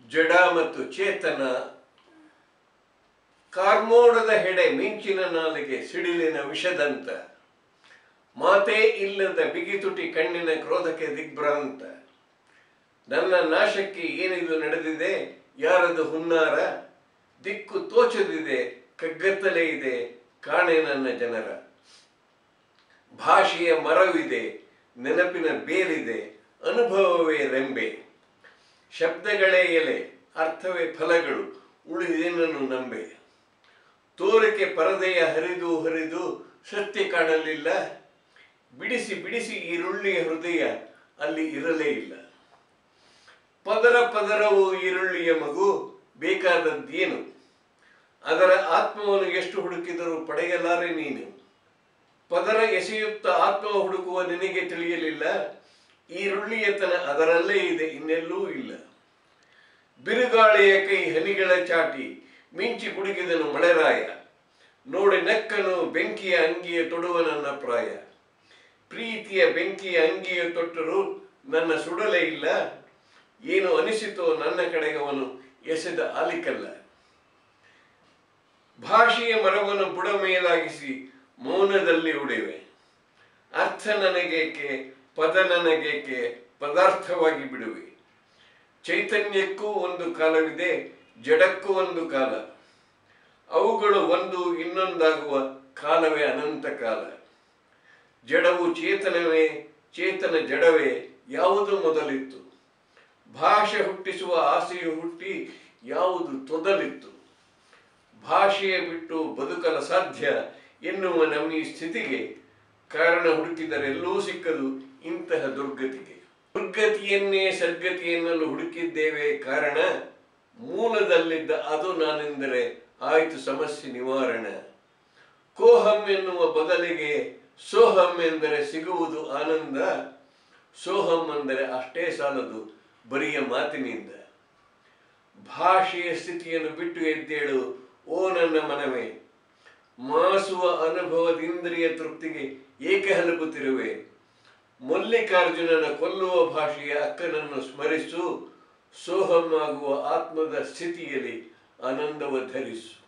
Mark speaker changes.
Speaker 1: ಜಡ ಮತ್ತು ಚೇತನ ಕಾರ್ಮೋಡದ ಹೆಡೆ ಮಿಂಚಿನ ನಾಲಿಗೆ ಸಿಡಿಲಿನ ವಿಷದಂತ ಮಾತೇ ಇಲ್ಲದ ಬಿಗಿತುಟಿ ಕಣ್ಣಿನ ಕ್ರೋಧಕ್ಕೆ ದಿಗ್ಭ್ರಾಂತ ನನ್ನ ನಾಶಕ್ಕೆ ಏನಿದು ನಡೆದಿದೆ ಯಾರದು ಹುನ್ನಾರ ದಿಕ್ಕು ತೋಚದಿದೆ ಕಗ್ಗತ್ತಲೇ ಇದೆ ಕಾಣೆ ನನ್ನ ಜನರ ಭಾಷೆಯ ಮರವಿದೆ ನೆನಪಿನ ಬೇರಿದೆ ಅನುಭವವೇ ರೆಂಬೆ ಶಬ್ದಗಳೇ ಎಲೆ ಅರ್ಥವೇ ಫಲಗಳು ಉಳಿದೇನನ್ನು ನಂಬೆ ತೋರಿಕೆ ಪರದೆಯ ಹರಿದು ಹರಿದು ಸತ್ಯ ಕಾಣಲಿಲ್ಲ ಬಿಡಿಸಿ ಬಿಡಿಸಿ ಈರುಳ್ಳಿಯ ಹೃದಯ ಅಲ್ಲಿ ಇರಲೇ ಇಲ್ಲ ಪದರ ಪದರವು ಈರುಳ್ಳಿಯ ಮಗು ಬೇಕಾದದ್ದೇನು ಅದರ ಆತ್ಮವನ್ನು ಎಷ್ಟು ಹುಡುಕಿದರೂ ಪಡೆಯಲಾರೆ ನೀನು ಪದರ ಎಸೆಯುತ್ತ ಆತ್ಮ ಹುಡುಕುವ ನಿನಗೆ ತಿಳಿಯಲಿಲ್ಲ ಈರುಳ್ಳಿಯತನ ಅದರಲ್ಲೇ ಇದೆ ಇನ್ನೆಲ್ಲೂ ಇಲ್ಲ ಬಿರುಗಾಳಿಯ ಕೈ ಹನಿಗಳ ಚಾಟಿ ಮಿಂಚಿ ಕುಡುಕಿದನು ಮಳೆರಾಯ ನೋಡಿ ನಕ್ಕನು ಬೆಂಕಿಯ ಅಂಗಿಯ ತೊಡುವ ನನ್ನ ಪ್ರಾಯ ಪ್ರೀತಿಯ ಬೆಂಕಿಯ ಅಂಗಿಯ ತೊಟ್ಟರು ನನ್ನ ಸುಡಲೇ ಇಲ್ಲ ಏನು ಅನಿಸಿತೋ ನನ್ನ ಕಡೆಗೆ ಅವನು ಎಸೆದ ಆಲಿಕಲ್ಲ ಭಾಷೆಯ ಮರವನ್ನು ಬುಡ ಮೇಲಾಗಿಸಿ ಮೌನದಲ್ಲಿ ಉಳಿವೆ ಅರ್ಥ ನನಗೇಕೆ ಪದ ನನಗೇಕೆ ಪದಾರ್ಥವಾಗಿ ಬಿಡುವೆ ಚೈತನ್ಯಕ್ಕೂ ಒಂದು ಕಾಲವಿದೆ ಜಡಕ್ಕೂ ಒಂದು ಕಾಲ ಅವುಗಳು ಒಂದು ಇನ್ನೊಂದಾಗುವ ಕಾಲವೇ ಅನಂತ ಕಾಲ ಜಡವು ಚೇತನವೇ ಚೇತನ ಜಡವೇ ಯಾವುದು ಮೊದಲಿತ್ತು ಭಾಷೆ ಹುಟ್ಟಿಸುವ ಆಸೆಯು ಹುಟ್ಟಿ ಯಾವುದು ತೊದಲಿತ್ತು ಭಾಷೆಯ ಬಿಟ್ಟು ಬದುಕಲ ಸಾಧ್ಯ ಎನ್ನುವ ನಮ್ಮ ಈ ಸ್ಥಿತಿಗೆ ಕಾರಣ ಹುಡುಕಿದರೆಲ್ಲೂ ಸಿಕ್ಕದು ಇಂತಹ ದುರ್ಗತಿಗೆ ದುರ್ಗತಿಯನ್ನೇ ಸದ್ಗತಿಯನ್ನಲು ಹುಡುಕಿದ್ದೇವೆ ಕಾರಣ ಮೂಲದಲ್ಲಿದ್ದ ಅದು ನಾನೆಂದರೆ ಆಯಿತು ಸಮಸ್ಯೆ ನಿವಾರಣ ಕೋಹಂ ಎನ್ನುವ ಬದಲಿಗೆ ಸೋಹಂ ಎಂದರೆ ಸಿಗುವುದು ಆನಂದ ಸೋಹಂ ಅಂದರೆ ಅಷ್ಟೇ ಸಾಲದು ಬರಿಯ ಮಾತಿನಿಂದ ಭಾಷೆಯ ಸ್ಥಿತಿಯನ್ನು ಬಿಟ್ಟು ಎದ್ದೇಳು ಓ ನನ್ನ ಮನವೇ ಮಾಸುವ ಅನುಭವದಿಂದ್ರಿಯ ತೃಪ್ತಿಗೆ ಏಕೆ ಹಲುಬುತ್ತಿರುವೆ ಮಲ್ಲಿಕಾರ್ಜುನನ ಕೊಲ್ಲುವ ಭಾಷೆಯ ಅಕ್ಕನನ್ನು ಸ್ಮರಿಸು ಸೋಹಂ ಆಗುವ ಆತ್ಮದ ಸ್ಥಿತಿಯಲ್ಲಿ ಆನಂದವ ಧರಿಸು